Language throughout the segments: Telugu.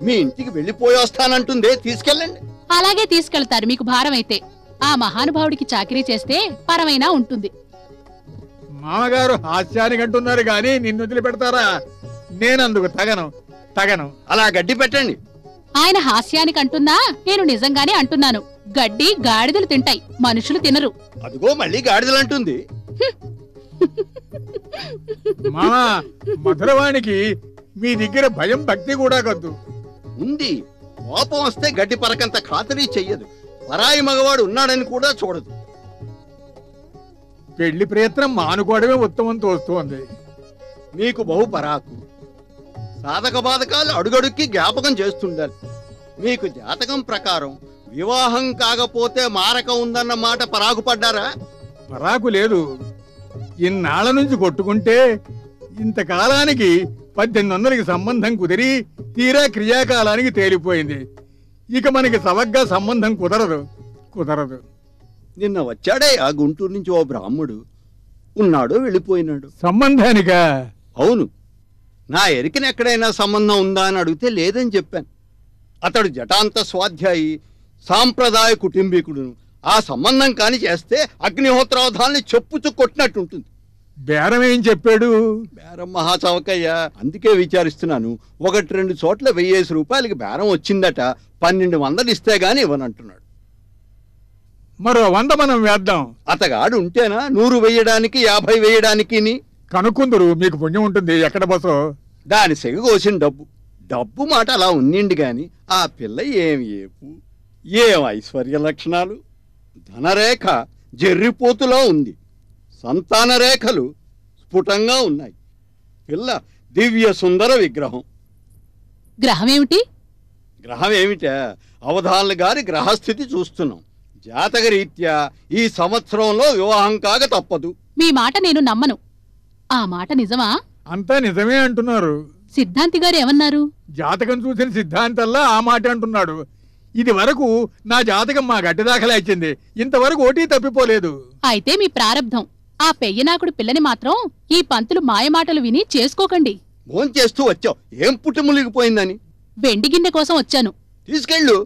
మీ ఇంటికి వెళ్ళిపోయి వస్తానంటుందే తీసుకెళ్ళండి అలాగే తీసుకెళ్తారు మీకు భారం అయితే ఆ మహానుభావుడికి చాకిరీ చేస్తే పరమైనా ఉంటుంది మామగారు హాస్యానికి అంటున్నారు గాని నిన్ను వదిలిపెడతారా నేనందుకు తగను తగను అలా గడ్డి పెట్టండి ఆయన హాస్యానికి అంటున్నా నేను నిజంగానే అంటున్నాను గడ్డి గాడిదలు తింటాయి మనుషులు తినరు అదిగో మళ్ళీ గాడిదలంటుంది మామ మధురవాణికి మీ దగ్గర భయం భక్తి కూడా కద్దు ఉంది కోపం వస్తే గడ్డి పరకంత ఖాతరీ చెయ్యదు పరాయి మగవాడు ఉన్నాడని కూడా చూడదు పెళ్లి ప్రయత్నం మానుకోవడమే ఉత్తమం తోస్తోంది మీకు బహు పరాకు సాధక బాధకాలు అడుగడుక్కి జ్ఞాపకం చేస్తుండాలి మీకు జాతకం ప్రకారం వివాహం కాకపోతే మారక ఉందన్న మాట పరాకు పడ్డారా పరాకు లేదు ఇన్నాళ్ల నుంచి కొట్టుకుంటే ఇంతకాలానికి పద్దెనిమిది వందలకి సంబంధం కుదిరి తీరా క్రియాకాలానికి తేలిపోయింది ఇక మనకి సవగ్గా సంబంధం కుదరదు కుదరదు నిన్న వచ్చాడే ఆ గుంటూరు నుంచి ఓ బ్రాహ్మడు ఉన్నాడో వెళ్ళిపోయినాడు సంబంధానికా అవును నా ఎరికిన ఎక్కడైనా సంబంధం ఉందా అని అడిగితే లేదని చెప్పాను అతడు జటాంత స్వాధ్యాయి సాంప్రదాయ కుటుంబీకుడును ఆ సంబంధం కాని చేస్తే అగ్నిహోత్రావధాన్ని చెప్పుచు కొట్టినట్టుంటుంది బేరం ఏం చెప్పాడు బేరం మహాచవకయ్య అందుకే విచారిస్తున్నాను ఒకటి రెండు చోట్ల వెయ్యేసి రూపాయలకి బేరం వచ్చిందట పన్నెండు వందలు ఇస్తే గాని ఇవ్వనంటున్నాడు మరో వంద మనం వేద్దాం అతగాడు ఉంటేనా నూరు వేయడానికి యాభై వేయడానికి కనుక్కుందరు మీకు పుణ్యం ఉంటుంది ఎక్కడ బసో దాని సెగ కోసిన డబ్బు డబ్బు మాట అలా ఉన్నిండి గాని ఆ పిల్ల ఏం ఏపు ఏం ఐశ్వర్య లక్షణాలు ధనరేఖ జర్రిపోతులో ఉంది సంతాన రేఖలు స్ఫుటంగా ఉన్నాయి పిల్ల దివ్య సుందర విగ్రహం గ్రహమేమిటి గ్రహం ఏమిటా అవధానులు గారి గ్రహస్థితి చూస్తున్నాం జాతక రీత్యా ఈ సంవత్సరంలో వివాహం కాక తప్పదు మీ మాట నేను నమ్మను ఆ మాట నిజమా అంతా నిజమే అంటున్నారు సిద్ధాంతి గారు ఏమన్నారు జాతకం చూసిన సిద్ధాంతల్లా ఆ మాట అంటున్నాడు ఇది వరకు నా జాతకం మా గట్టి దాఖలా ఇచ్చింది ఇంతవరకు ఓటీ తప్పిపోలేదు అయితే మీ ప్రారబ్ధం ఆ పెయ్యనాకుడు పిల్లని మాత్రం ఈ పంతులు మాయమాటలు విని చేసుకోకండి భోంచేస్తూ వచ్చావు ఏం పుట్టుములిగిపోయిందని వెండి గిన్నె కోసం వచ్చాను తీసుకెళ్ళు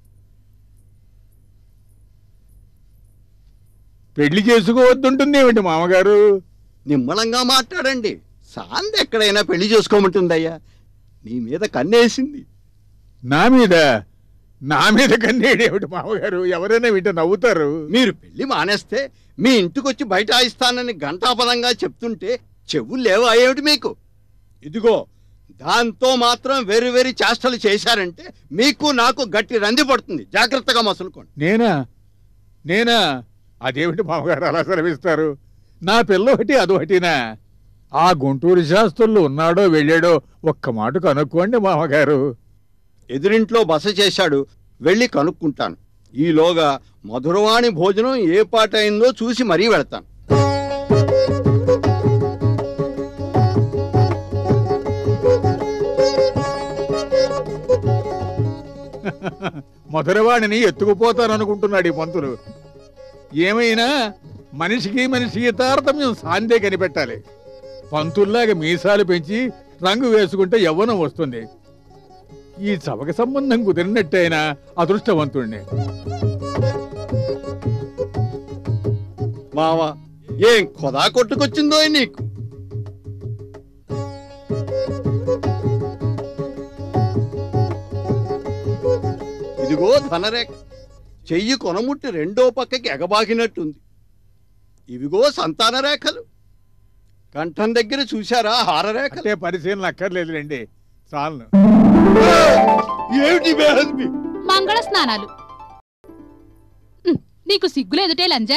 పెళ్లి చేసుకోవద్దుంటుంది ఏమిటి మామగారు నిమ్మలంగా మాట్లాడండి సాంది ఎక్కడైనా పెళ్లి చేసుకోమంటుందయ్యా నీ మీద కన్నేసింది నా మీద నా మీద కన్నేడేమిటి మామగారు ఎవరైనా వింటే నవ్వుతారు మీరు పెళ్లి మానేస్తే మీ ఇంటికొచ్చి బయట ఆయిస్తానని ఘంటాపదంగా చెప్తుంటే చెవులు లేవా ఏమిటి మీకు ఇదిగో దాంతో మాత్రం వేరు వేరు చేష్టలు చేశారంటే మీకు నాకు గట్టి రంది పడుతుంది జాగ్రత్తగా మసులుకోండి నేనా నేనా అదేమిటి మామగారు అలా సెలవిస్తారు నా పిల్ల ఒకటి అదొకటినా ఆ గుంటూరు శాస్త్రులు ఉన్నాడో వెళ్ళాడో ఒక్క మాట కనుక్కోండి మామగారు ఎదురింట్లో బస చేశాడు వెళ్ళి కనుక్కుంటాను ఈలోగా మధురవాణి భోజనం ఏ పాట అయిందో చూసి మరీ వెళ్తాను మధురవాణిని ఎత్తుకుపోతాననుకుంటున్నాడు ఈ పంతులు ఏమైనా మనిషికి మనిషికి తారతమ్యం సాందే కనిపెట్టాలి పంతుల్లాగా మీసాలు పెంచి రంగు వేసుకుంటే యవ్వనం వస్తుంది ఈ చవక సంబంధం కుదిరినట్టయినా అదృష్టవంతుణ్ణి మావా ఏం కొదా కొట్టుకొచ్చిందో నీకు ఇదిగో ధనరేఖ చెయ్యి కొనముట్టి రెండో పక్కకి ఎగబాగినట్టుంది ఇవిగో సంతాన రేఖలు కంఠం దగ్గర చూశారా హారరేఖలు అంటే పరిశీలన అక్కర్లేదులేండి చాలను ఏమిటి బేహద్బి మంగళ స్నానాలు ఉమ్, నీకు సిగ్గులేదుటే లంజా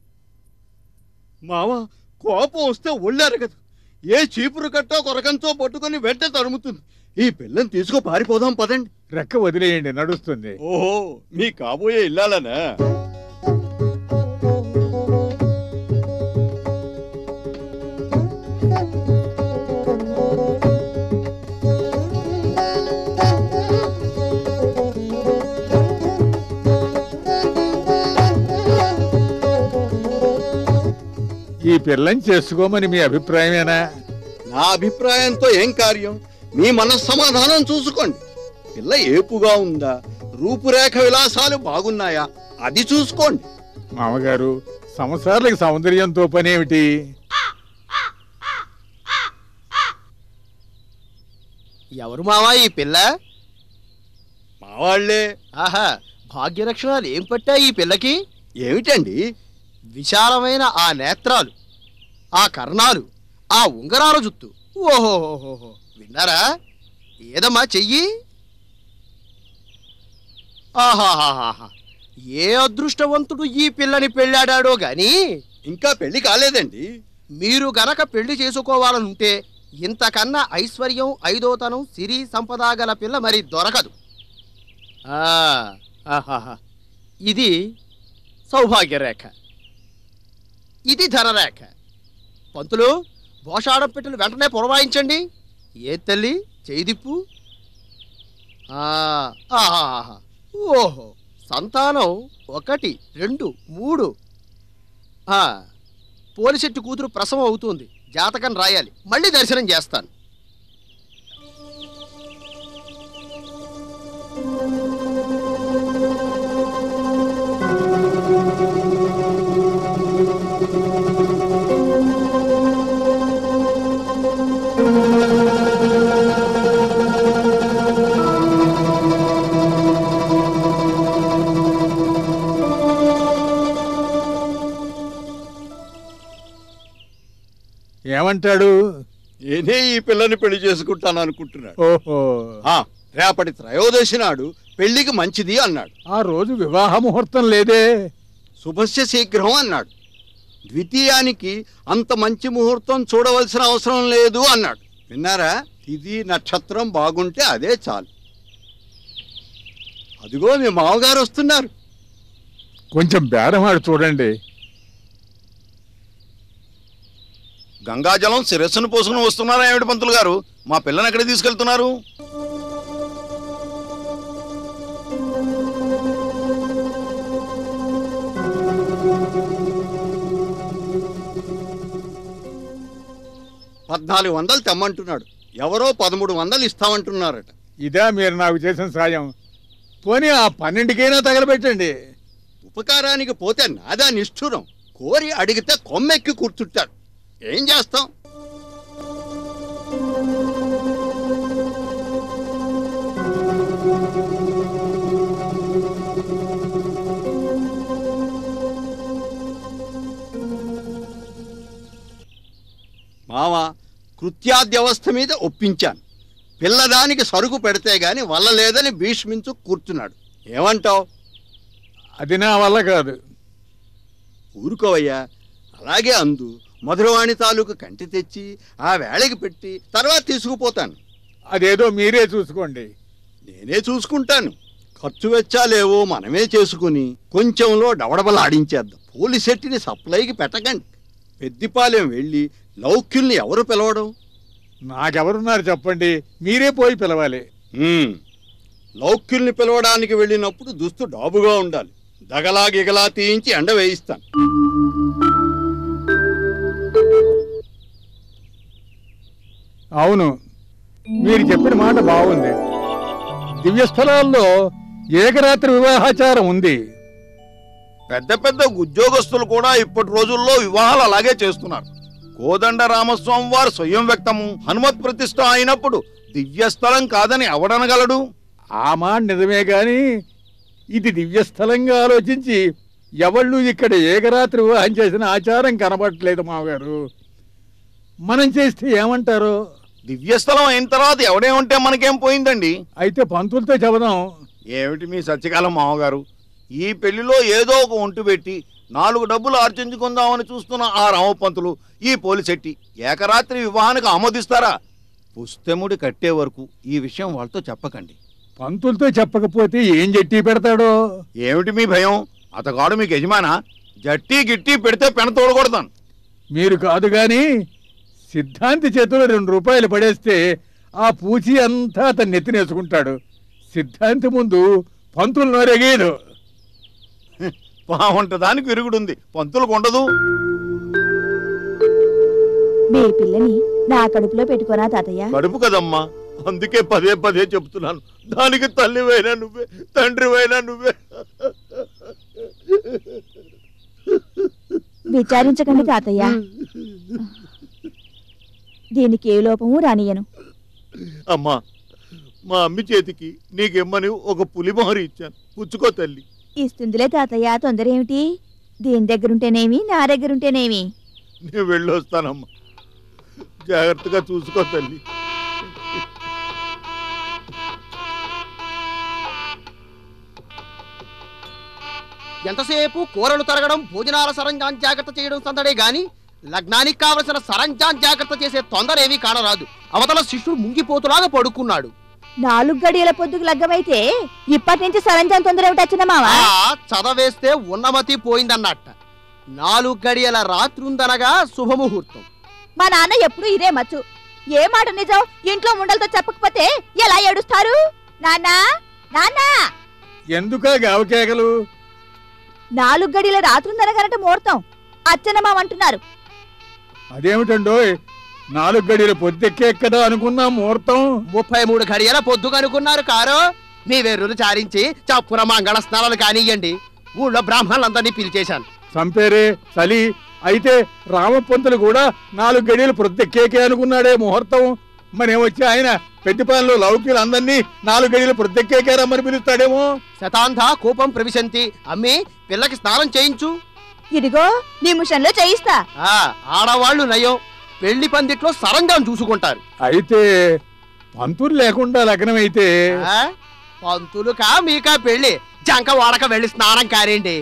మావా కోపం వస్తే ఒళ్ళెరగదు ఏ చీపురు కట్టో కొరకంతో పట్టుకొని వెంట తరుముతుంది ఈ పిల్లని తీసుకు పారిపోదాం పదండి రెక్క వదిలేయండి నడుస్తుంది ఓహో మీ కాబోయే ఇల్లాలనా ఈ పిల్లని చేసుకోమని మీ అభిప్రాయమేనా నా అభిప్రాయంతో ఏం కార్యం మీ మనస్సమాధానం చూసుకోండి పిల్ల ఏపుగా ఉందా రూపురేఖ విలాసాలు బాగున్నాయా అది చూసుకోండి మామగారు సంసారాలకు సౌందర్యంతో పనేమిటి ఎవరు మావా ఈ పిల్ల మా వాళ్ళే ఆహా భాగ్యరక్షణాలు ఏం పట్టా ఈ పిల్లకి ఏమిటండి విశాలమైన ఆ నేత్రాలు ఆ కర్ణాలు ఆ ఉంగరాల జుత్తు ఓహోహోహో విన్నారా ఏదమ్మా చెయ్యి ఆహాహాహా ఏ అదృష్టవంతుడు ఈ పిల్లని పెళ్ళాడాడో గాని ఇంకా పెళ్లి కాలేదండి మీరు గనక పెళ్లి చేసుకోవాలనుంటే ఇంతకన్నా ఐశ్వర్యం ఐదోతనం సిరి సంపద గల పిల్ల మరి దొరకదు ఆ, ఆహాహా. ఇది సౌభాగ్యరేఖ ఇది ధనరేఖ పంతులు భోషాడం పెట్టెలు వెంటనే పురవాయించండి ఏ తల్లి చేయిదిప్పు ఆ, ఆహాహా. ఓహో సంతానం ఒకటి రెండు మూడు ఆ పోలిశెట్టి కూతురు ప్రసవం అవుతుంది జాతకం రాయాలి మళ్ళీ దర్శనం చేస్తాను ఏమంటాడు నేనే ఈ పిల్లని పెళ్లి చేసుకుంటాను అనుకుంటున్నాడు ఓహో ఆ, రేపటి త్రయోదశి నాడు పెళ్లికి మంచిది అన్నాడు ఆ రోజు వివాహ ముహూర్తం లేదే శుభస్య శీఘ్రం అన్నాడు ద్వితీయానికి అంత మంచి ముహూర్తం చూడవలసిన అవసరం లేదు అన్నాడు విన్నారా ఇది నక్షత్రం బాగుంటే అదే చాలు అదిగో మీ మామగారు వస్తున్నారు కొంచెం బేరమాడు చూడండి గంగాజలం శిరస్సును పోసుకుని వస్తున్నారా ఏమిటి పంతులు గారు మా పిల్లని ఎక్కడ తీసుకెళ్తున్నారు పద్నాలుగు వందలు తెమ్మంటున్నాడు ఎవరో పదమూడు వందలు ఇస్తామంటున్నారట ఇదా మీరు నాకు చేసిన సాయం పోనీ ఆ పన్నెండుకైనా తగలబెట్టండి ఉపకారానికి పోతే నాదా నిష్ఠురం కోరి అడిగితే కొమ్మెక్కి కూర్చుంటాడు ఏం చేస్తాం మామ కృత్యాద్యవస్థ మీద ఒప్పించాను పిల్లదానికి సరుకు పెడితే గాని వల్ల లేదని భీష్మించు కూర్చున్నాడు ఏమంటావ్ అది నా వల్ల కాదు ఊరుకోవయ్యా అలాగే అందు మధురవాణి తాలూకు కంటి తెచ్చి ఆ వేళకి పెట్టి తర్వాత తీసుకుపోతాను అదేదో మీరే చూసుకోండి నేనే చూసుకుంటాను ఖర్చు వెచ్చాలేవో మనమే చేసుకుని కొంచెంలో డవడబలాడించేద్దాం పోలీసెట్టిని సప్లైకి పెట్టకండి పెద్దిపాలెం వెళ్ళి లౌక్యుల్ని ఎవరు పిలవడం నాకెవరున్నారు చెప్పండి మీరే పోయి పిలవాలి ఉమ్, లౌక్యుల్ని పిలవడానికి వెళ్ళినప్పుడు దుస్తు డాబుగా ఉండాలి దగలా గిగలా తీయించి ఎండ వేయిస్తాను అవును మీరు చెప్పిన మాట బాగుంది దివ్యస్థలాల్లో ఏకరాత్రి వివాహాచారం ఉంది పెద్ద పెద్ద ఉద్యోగస్తులు కూడా ఇప్పటి రోజుల్లో వివాహాలు అలాగే చేస్తున్నారు కోదండ రామస్వామి వారు స్వయం వ్యక్తము హనుమత్ ప్రతిష్ఠ అయినప్పుడు దివ్యస్థలం కాదని ఎవడనగలడు ఆ మాట నిజమే గాని ఇది దివ్యస్థలంగా ఆలోచించి ఎవళ్ళు ఇక్కడ ఏకరాత్రి వివాహం చేసిన ఆచారం కనబడట్లేదు మామగారు మనం చేస్తే ఏమంటారు దివ్యస్థలం అయిన తర్వాత ఎవడేమంటే మనకేం పోయిందండి అయితే పంతులతో చెబుదాం ఏమిటి మీ సత్యకాలం మామగారు ఈ పెళ్లిలో ఏదో ఒక ఒంటు పెట్టి నాలుగు డబ్బులు ఆర్జించుకుందామని చూస్తున్న ఆ రామపంతులు ఈ పోలిశెట్టి ఏకరాత్రి వివాహానికి ఆమోదిస్తారా పుస్తెముడి కట్టే వరకు ఈ విషయం వాళ్ళతో చెప్పకండి పంతులతో చెప్పకపోతే ఏం జట్టి పెడతాడో ఏమిటి మీ భయం అతగాడు మీకు యజమానా జట్టి గిట్టి పెడితే పెన తోడకూడదాను మీరు కాదు గాని సిద్ధాంతి చేతిలో రెండు రూపాయలు పడేస్తే ఆ పూచి అంతా అతను నెత్తినేసుకుంటాడు సిద్ధాంతి ముందు పంతులు నొరగేదు బాగుంట దానికి విరుగుడుంది పంతులకు ఉండదు మీ పిల్లని నా కడుపులో పెట్టుకోనా తాతయ్య కడుపు కదమ్మా అందుకే పదే పదే చెప్తున్నాను దానికి తల్లివైనా నువ్వే తండ్రివైనా నువ్వే విచారించకండి తాతయ్య దీనికి ఏ లోపము రానియను అమ్మా మా అమ్మి చేతికి నీకెమ్మని ఒక పులిమోహరి ఇచ్చాను పుచ్చుకో తల్లి ఇస్తుందిలే తాతయ్య తొందర ఏమిటి దీని దగ్గరుంటేనేమి నా దగ్గరుంటేనేమి నేను వెళ్ళొస్తానమ్మా జాగ్రత్తగా చూసుకో తల్లి ఎంతసేపు కూరలు తరగడం భోజనాల సరంజాన్ జాగ్రత్త చేయడం సందడే గాని లగ్నానికి కావలసిన సరంజాన్ జాగ్రత్త చేసే తొందర ఏమీ కానరాదు అవతల శిష్యుడు ముంగిపోతులాగా పడుకున్నాడు నాలుగు గడియల పొద్దుకు లగ్గమైతే ఇప్పటి నుంచి సరంజాం తొందర ఏమిటి వచ్చిన మావా ఆ చదవేస్తే ఉన్నమతి పోయిందన్నట్ట నాలుగు గడియల రాత్రుందనగా శుభముహూర్తం మా నాన్న ఎప్పుడు ఇదే మచ్చు ఏ మాట నిజం ఇంట్లో ముండలతో చెప్పకపోతే ఎలా ఏడుస్తారు నాన్నా నాన్నా ఎందుకా గావకేకలు నాలుగు గడియల రాత్రుందనగారంటే ముహూర్తం అచ్చనమామ అంటున్నారు అదేమిటండోయ్ నాలుగు గడియల పొద్దెక్కే కదా అనుకున్నా ముహూర్తం ముప్పై మూడు గడియల పొద్దు కనుకున్నారు కారు మీ వెర్రులు చారించి చప్పున మంగళ స్నానాలు కానియ్యండి ఊళ్ళో బ్రాహ్మణులందరినీ పిలిచేశాను చంపేరే చలి అయితే రామపంతులు కూడా నాలుగు గడియలు ప్రొద్దెక్కేకే అనుకున్నాడే ముహూర్తం మరేమొచ్చి ఆయన పెద్దపాలలో లౌకిలు అందరినీ నాలుగు గడియలు ప్రొద్దెక్కేకే రమ్మని పిలుస్తాడేమో శతాంధ కూపం ప్రవిశంతి అమ్మి పిల్లకి స్నానం చేయించు ఇదిగో నిమిషంలో చేయిస్తా ఆ ఆడవాళ్ళు నయం పెళ్లి పందిట్లో సరంజాం చూసుకుంటారు అయితే పంతులు లేకుండా లగ్నం అయితే ఆ? పంతులుకా మీకా పెళ్లి జంక వాడక వెళ్ళి స్నానం కారేండి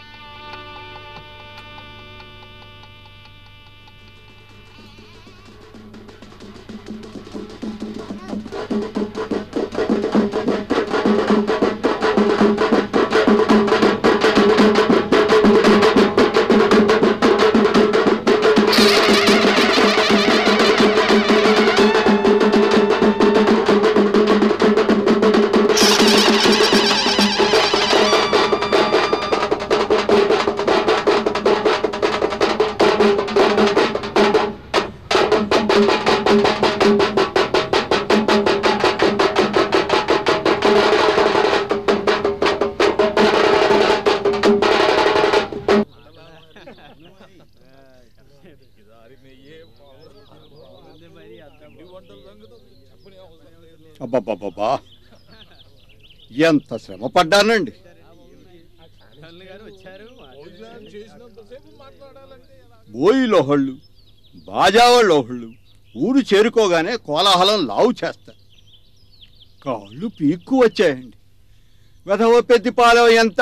అబ్బబ్బబ్బబ్బా ఎంత శ్రమ పడ్డానండి బోయిలోహళ్ళు బాజావాళ్ళోహళ్ళు ఊరు చేరుకోగానే కోలాహలం లావు చేస్తారు కాళ్ళు పీక్కు వచ్చాయండి వెధవ పెద్దిపాలెం ఎంత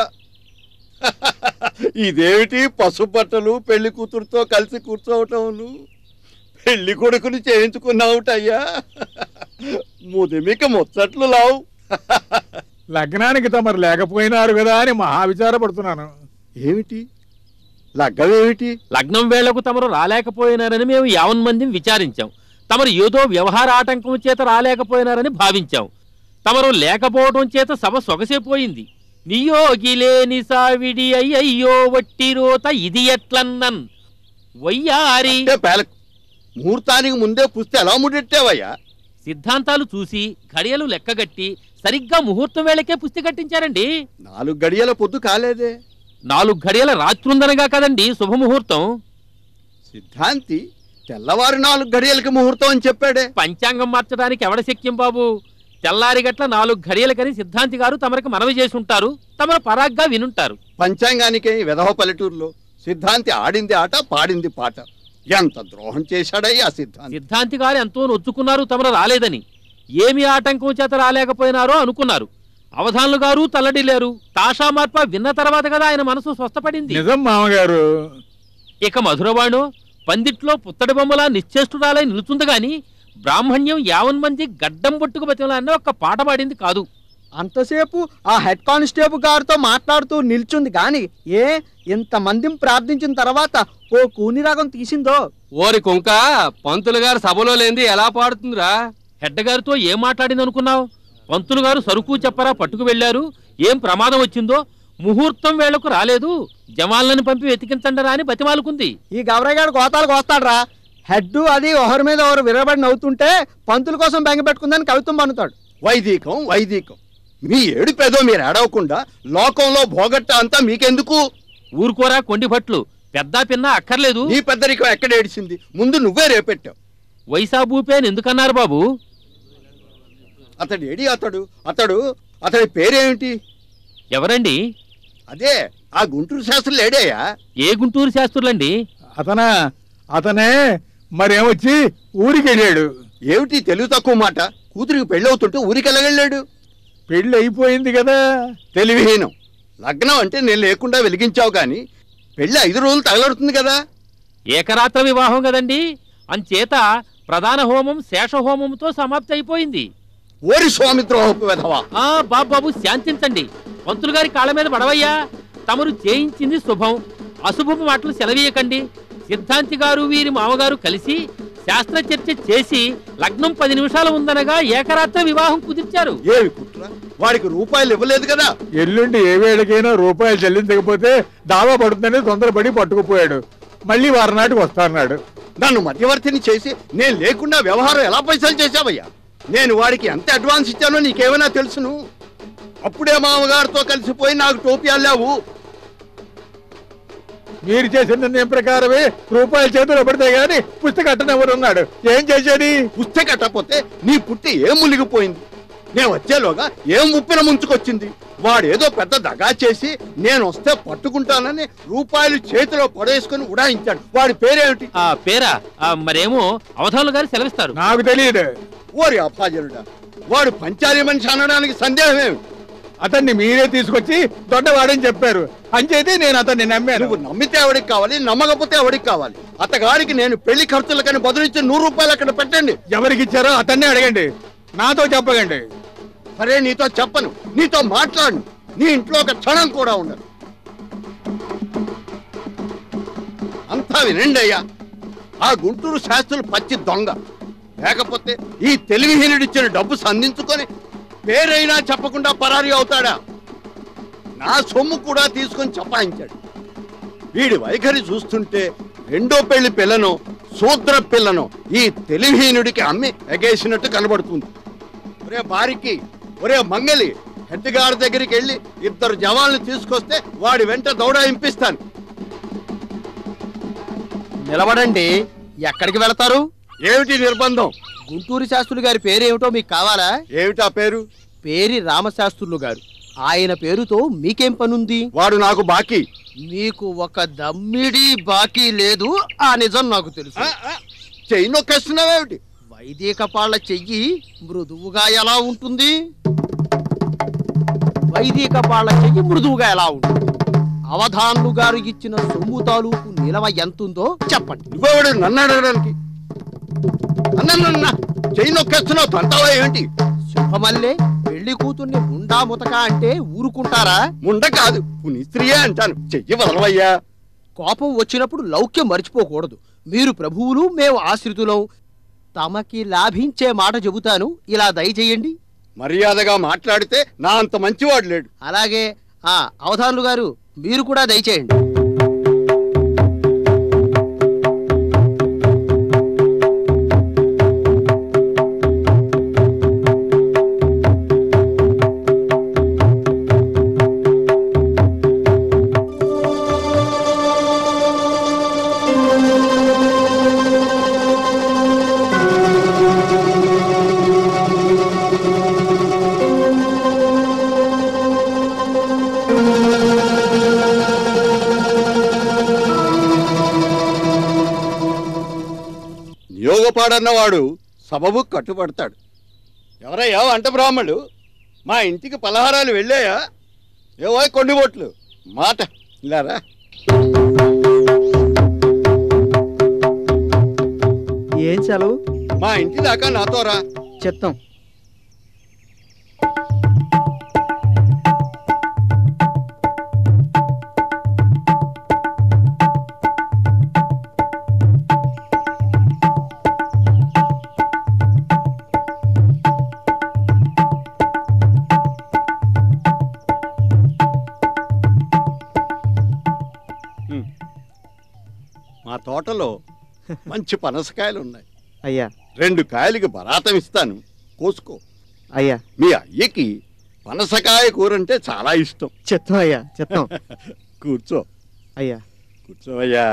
ఇదేమిటి పసుపు బట్టలు పెళ్లి కూతురుతో కలిసి కూర్చోవటం పెళ్లి కొడుకుని చేయించుకున్నావుటయ్యా ముదిమిక ముచ్చట్లు లావు లగ్నానికి తమరు లేకపోయినారు కదా అని మహా విచారపడుతున్నాను ఏమిటి లగ్గమేమిటి లగ్నం వేళకు తమరు రాలేకపోయినారని మేము యావన్ మంది విచారించాం తమరు ఏదో వ్యవహార ఆటంకం చేత రాలేకపోయినారని భావించాం తమరు లేకపోవడం చేత సభ సొగసేపోయింది నియోగిలేని సావిడి అయ్యయ్యో వట్టిరోత ఇది ఎట్లన్నన్ వయ్యారి అంటే పేలకు ముహూర్తానికి ముందే పుస్తే ఎలా ముడెట్టావయ్యా సిద్ధాంతాలు చూసి ఘడియలు లెక్కగట్టి సరిగ్గా ముహూర్తం వేళకే పుస్తి కట్టించారండి నాలుగు గడియల పొద్దు కాలేదే నాలుగు ఘడియల రాత్రుందనగా కదండి శుభముహూర్తం సిద్ధాంతి తెల్లవారు నాలుగు గడియలకి ముహూర్తం అని చెప్పాడే పంచాంగం మార్చడానికి ఎవడ శక్యం బాబు తెల్లారి గట్ల నాలుగు ఘడియలకని సిద్ధాంతి గారు తమరికి మనవి చేసి ఉంటారు తమరు పరాగ్గా వినుంటారు పంచాంగానికే వెధవ పల్లెటూరులో సిద్ధాంతి ఆడింది ఆట పాడింది పాట ఎంత ద్రోహం చేశాడయ్యా సిద్ధాంతి సిద్ధాంతి గారు ఎంతో నొచ్చుకున్నారు తమరు రాలేదని ఏమి ఆటంకం చేత రాలేకపోయినారో అనుకున్నారు అవధానులు గారు తల్లడిల్లారు తాషా మార్ప విన్న తర్వాత కదా ఆయన మనసు స్వస్థపడింది నిజం మామగారు ఇక మధురవాణు పందిట్లో పుత్తడి బొమ్మలా నిశ్చేష్టురాలై నిలుచుంది గాని బ్రాహ్మణ్యం యావన్ మంది గడ్డం పట్టుకు బతిమలా అన్న ఒక్క పాట పాడింది కాదు అంతసేపు ఆ హెడ్ కానిస్టేబుల్ గారితో మాట్లాడుతూ నిల్చుంది గాని ఏ ఇంతమందిని ప్రార్థించిన తర్వాత ఓ కూని రాగం తీసిందో ఓరి కుంక పంతులు గారు సభలో లేంది ఎలా పాడుతుందిరా హెడ్ గారితో ఏం మాట్లాడింది అనుకున్నావు పంతులు గారు సరుకు చెప్పరా పట్టుకు వెళ్ళారు ఏం ప్రమాదం వచ్చిందో ముహూర్తం వేళకు రాలేదు జవాన్లను పంపి వెతికించండరా అని బతిమాలుకుంది ఈ గవరయ్య గారు గోతాలకు వస్తాడ్రా హెడ్ అది ఒకరి మీద ఒకరు విరబడి నవ్వుతుంటే పంతుల కోసం బెంగ పెట్టుకుందని కవిత్వం పన్నుతాడు వైదికం వైదికం మీ ఏడుపేదో మీరు ఏడవకుండా లోకంలో భోగట్ట అంతా మీకెందుకు ఊరుకోరా కొండి భట్లు పెద్ద పిన్న అక్కర్లేదు నీ పెద్దరికం ఎక్కడ ఏడిసింది ముందు నువ్వే రేపెట్టావు వైసాబూపే అని ఎందుకన్నారు బాబు అతడు ఏడి అతడు అతడు అతడి పేరేమిటి ఎవరండి అదే ఆ గుంటూరు శాస్త్రులు ఏడేయా ఏ గుంటూరు శాస్త్రులండి అతనా అతనే మరేమొచ్చి ఊరికి వెళ్ళాడు ఏమిటి తెలుగు తక్కువ మాట కూతురికి పెళ్ళవుతుంటే ఊరికి వెళ్ళగళ్ళాడు పెళ్ళి అయిపోయింది కదా తెలివిహీనం లగ్నం అంటే నేను లేకుండా వెలిగించావు కానీ పెళ్ళి ఐదు రోజులు తగలడుతుంది కదా ఏకరాత్ర వివాహం కదండి అంచేత ప్రధాన హోమం శేష హోమంతో సమాప్తి అయిపోయింది ఓరి స్వామిద్రోహపు వెధవా ఆ బాబు శాంతించండి పంతులు గారి కాళ్ళ మీద పడవయ్యా తమరు చేయించింది శుభం అశుభపు మాటలు సెలవీయకండి సిద్ధాంతి గారు వీరి మామగారు కలిసి శాస్త్ర చర్చ చేసి లగ్నం పది నిమిషాలు ఉందనగా ఏకరాత్ర వివాహం కుదిర్చారు ఏమి కుట్ర వాడికి రూపాయలు ఇవ్వలేదు కదా ఎల్లుండి ఏ వేళకైనా రూపాయలు చెల్లించకపోతే దావా పడుతుందని తొందరపడి పట్టుకుపోయాడు మళ్ళీ వారం నాటికి వస్తాన్నాడు నన్ను మధ్యవర్తిని చేసి నేను లేకుండా వ్యవహారం ఎలా పైసలు చేశావయ్యా నేను వాడికి ఎంత అడ్వాన్స్ ఇచ్చానో నీకేమైనా తెలుసును అప్పుడే మామగారితో కలిసిపోయి నాకు టోపీ అల్లావు మీరు చేసిన నిర్ణయం ప్రకారమే రూపాయల చేతులు పడితే గాని పుస్తకం అట్టనెవరున్నాడు ఏం చేసేది పుస్తక కట్టకపోతే నీ పుట్టి ఏం మునిగిపోయింది నేను వచ్చేలోగా ఏం ఉప్పిన ముంచుకొచ్చింది వాడేదో పెద్ద దగా చేసి నేను వస్తే పట్టుకుంటానని రూపాయలు చేతిలో పడేసుకుని ఉడాయించాడు వాడి పేరేమిటి ఆ పేరా ఆ, మరేమో అవధానులు గారు సెలవిస్తారు నాకు తెలియదు ఓరి అప్పాజనుడా వాడు పంచాలి మనిషి అనడానికి సందేహం ఏమిటి అతన్ని మీరే తీసుకొచ్చి దొడ్డవాడని చెప్పారు అంచేతే నేను అతన్ని నమ్మాను నువ్వు నమ్మితే ఎవడికి కావాలి నమ్మకపోతే ఎవడికి కావాలి అతగాడికి నేను పెళ్లి ఖర్చులకని బదులిచ్చి నూరు రూపాయలు అక్కడ పెట్టండి ఎవరికి ఇచ్చారో అతన్నే అడగండి నాతో చెప్పగండి సరే నీతో చెప్పను నీతో మాట్లాడను నీ ఇంట్లో ఒక క్షణం కూడా ఉండదు అంతా వినండి అయ్యా ఆ గుంటూరు శాస్త్రులు పచ్చి దొంగ లేకపోతే ఈ తెలివిహీనుడిచ్చిన డబ్బు సంధించుకొని పేరైనా చెప్పకుండా పరారీ అవుతాడా నా సొమ్ము కూడా తీసుకొని చపాయించాడు వీడి వైఖరి చూస్తుంటే రెండో పెళ్లి పిల్లను శూద్ర పిల్లను ఈ తెలివిహీనుడికి అమ్మి ఎగేసినట్టు కనబడుతుంది ఒరే బారికి ఒరే మంగలి హెడ్ గారి దగ్గరికి వెళ్ళి ఇద్దరు జవాన్లు తీసుకొస్తే వాడి వెంట దౌడాయింపిస్తాను నిలబడండి ఎక్కడికి వెళతారు ఏమిటి నిర్బంధం గుంటూరు శాస్త్రులు గారి పేరేమిటో మీకు కావాలా ఏమిటా పేరు పేరి రామశాస్త్రులు గారు ఆయన పేరుతో మీకేం పనుంది వాడు నాకు బాకీ మీకు ఒక దమ్మిడి బాకీ లేదు ఆ నిజం నాకు తెలుసు ఆ, ఆ, చెయ్యి నొక్కేస్తున్నావేమిటి వైదిక పాళ్ళ చెయ్యి మృదువుగా ఎలా ఉంటుంది వైదిక పాళ్ళ చెయ్యి మృదువుగా ఎలా ఉంటుంది అవధాన్లు గారు ఇచ్చిన సొమ్ము తాలూకు నిలవ ఎంతుందో చెప్పండి నువ్వెవడు నన్ను అడగడానికి అన్న చెయ్యి నొక్కేస్తున్నావు తంతావా ఏమిటి శుభమల్లే పెళ్లి కూతుర్ని ముండా ముతక అంటే ఊరుకుంటారా ముండ కాదు పుని స్త్రీయే అంటాను చెయ్యి వదలవయ్యా కోపం వచ్చినప్పుడు లౌక్యం మర్చిపోకూడదు మీరు ప్రభువులు మేము ఆశ్రితులం తమకి లాభించే మాట చెబుతాను ఇలా దయచేయండి మర్యాదగా మాట్లాడితే నా అంత మంచివాడు లేడు అలాగే ఆ అవధానులు గారు మీరు కూడా దయచేయండి నియోగపాడన్నవాడు సబబు కట్టుబడతాడు ఎవరయ్యా వంట బ్రాహ్మణుడు మా ఇంటికి పలహారాలు వెళ్ళాయా ఏవో కొన్ని బొట్లు మాట ఇలారా ఏం సెలవు మా ఇంటి దాకా నాతో రా చెప్తాం మా తోటలో మంచి పనసకాయలు ఉన్నాయి అయ్యా రెండు కాయలకి బరాతం ఇస్తాను కోసుకో అయ్యా మీ అయ్యకి పనసకాయ కూర అంటే చాలా ఇష్టం చిత్తం అయ్యా చిత్తం కూర్చో అయ్యా కూర్చోవయ్యా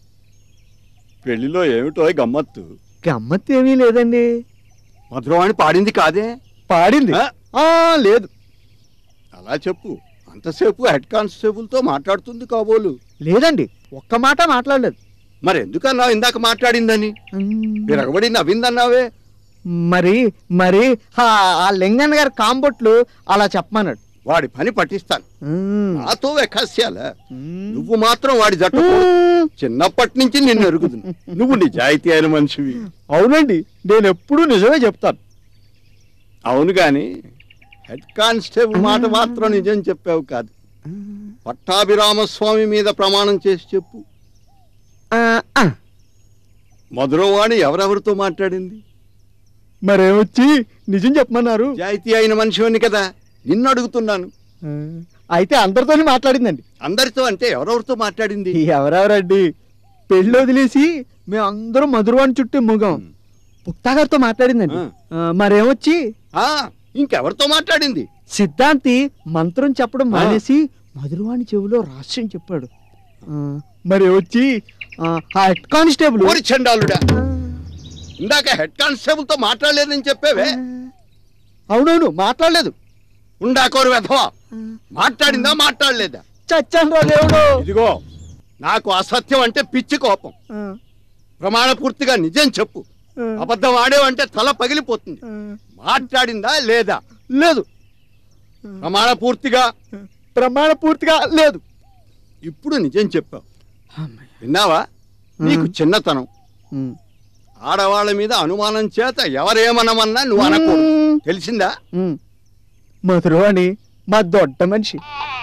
పెళ్లిలో ఏమిటో గమ్మత్తు గమ్మత్తు ఏమీ లేదండి మధురవాణి పాడింది కాదే పాడింది ఆ? ఆ లేదు అలా చెప్పు అంతసేపు హెడ్ కానిస్టేబుల్తో మాట్లాడుతుంది కాబోలు లేదండి ఒక్క మాట మాట్లాడలేదు మరి ఎందుకన్నావు ఇందాక మాట్లాడిందని మ్మ్. విరగబడి నవ్విందన్నావే మరి మరి ఆ ఆ లింగన్న గారి కాంబొట్లు అలా చెప్పమన్నాడు వాడి పని పట్టిస్తాను మ్మ్. నాతో వెకాస్యాల మ్మ్. నువ్వు మాత్రం వాడి జట్టు మ్మ్. చిన్నప్పటి నుంచి నిన్ను ఎరుగుతుంది నువ్వు నిజాయితీ అయిన మనిషివి అవునండి నేను ఎప్పుడూ నిజమే చెప్తాను అవును గాని హెడ్ కానిస్టేబుల్ మాట మాత్రం నిజం చెప్పావు కాదు పట్టాభిరామస్వామి మీద ప్రమాణం చేసి చెప్పు ఆ, ఆ. మధురవాణి ఎవరెవరితో మాట్లాడింది మరేమొచ్చి నిజం చెప్పమన్నారు నిజాయితీ అయిన మనిషివని కదా నిన్ను అడుగుతున్నాను ఆ, అయితే అందరితోనే మాట్లాడిందండి అందరితో అంటే ఎవరెవరితో మాట్లాడింది ఎవరెవరండి పెళ్ళి వదిలేసి మేము అందరం మధురవాణి చుట్టూ ముగాం పుక్తా గారితో మాట్లాడిందండి ఆ. ఆ, మరేమొచ్చి ఆ ఇంకెవరితో మాట్లాడింది సిద్ధాంతి మంత్రం చెప్పడం మానేసి మధురవాణి చెవిలో రహస్యం చెప్పాడు ఆ, మరి వచ్చి ఆ ఆ హెడ్ కానిస్టేబుల్ ఓరి చండాలుడా ఇందాక హెడ్ కానిస్టేబుల్ తో మాట్లాడలేదని చెప్పేవే అవునవును మాట్లాడలేదు ఉండాకోరు వెధవా మాట్లాడిందా మాట్లాడలేదా చచ్చాను రా దేవుడు ఇదిగో నాకు అసత్యం అంటే పిచ్చి కోపం ఆ, ప్రమాణ పూర్తిగా నిజం చెప్పు ఆ, అబద్ధం ఆడేవంటే తల పగిలిపోతుంది ఆ. మాట్లాడిందా లేదా లేదు ప్రమాణ పూర్తిగా ప్రమాణ పూర్తిగా లేదు ఇప్పుడు నిజం చెప్పావు విన్నావా నీకు చిన్నతనం ఉమ్. ఆడవాళ్ళ మీద అనుమానం చేత ఎవరేమనమన్నా నువ్వు అనకూడదు ఉమ్. తెలిసిందా ఉమ్. మధురవాణి మా దొడ్డ మనిషి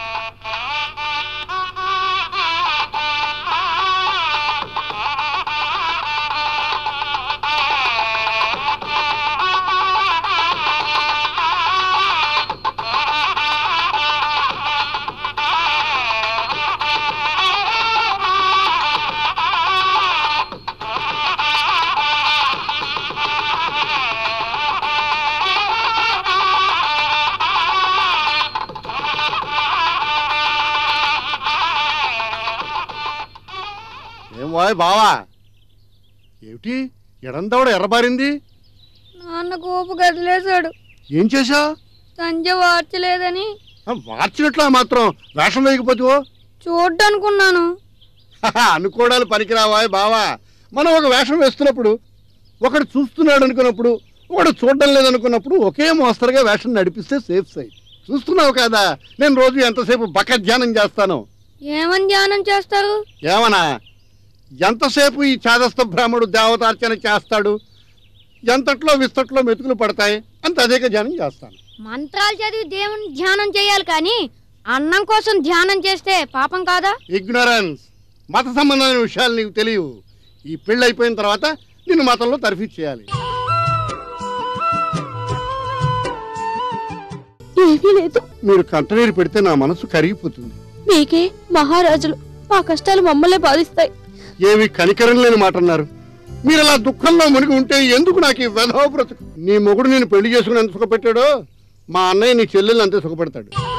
ఏం వాయ్ బావా ఏమిటి ఎడందవడ ఎర్రబారింది నాన్న కోపు గదిలేశాడు ఏం చేశా సంజయ్ వార్చలేదని మార్చినట్లా మాత్రం వేషం వేయకపోతే చూడ్డనుకున్నాను అనుకోవడాలు పనికిరావా బావా మనం ఒక వేషం వేస్తున్నప్పుడు ఒకడు చూస్తున్నాడు అనుకున్నప్పుడు ఒకడు చూడడం లేదనుకున్నప్పుడు ఒకే మోస్తరుగా వేషం నడిపిస్తే సేఫ్ సైడ్ చూస్తున్నావు కదా నేను రోజు ఎంతసేపు బక ధ్యానం చేస్తాను ఏమని ధ్యానం చేస్తారు ఏమనా ఎంతసేపు ఈ చాదస్త బ్రాహ్మడు దేవతార్చన చేస్తాడు ఎంతట్లో విస్తట్లో మెతుకులు పడతాయి అంత అధిక ధ్యానం చేస్తాను మంత్రాలు చదివి దేవుని ధ్యానం చేయాలి కానీ అన్నం కోసం ధ్యానం చేస్తే పాపం కాదా ఇగ్నరెన్స్ మత సంబంధమైన విషయాలు నీకు తెలియవు ఈ పెళ్ళి అయిపోయిన తర్వాత నిన్ను మతంలో తర్ఫీ చేయాలి ఏమీ లేదు మీరు కంటనీరు పెడితే నా మనసు కరిగిపోతుంది మీకే మహారాజులు మా కష్టాలు మమ్మల్నే బాధిస్తాయి ఏమి కనికరం లేని మాట అన్నారు మీరు అలా దుఃఖంలో మునిగి ఉంటే ఎందుకు నాకు ఈ వెధవ బ్రతుకు నీ మొగుడు నేను పెళ్లి చేసుకుని ఎంత సుఖపెట్టాడో మా అన్నయ్య నీ చెల్లెలు అంతే సుఖపెడతాడు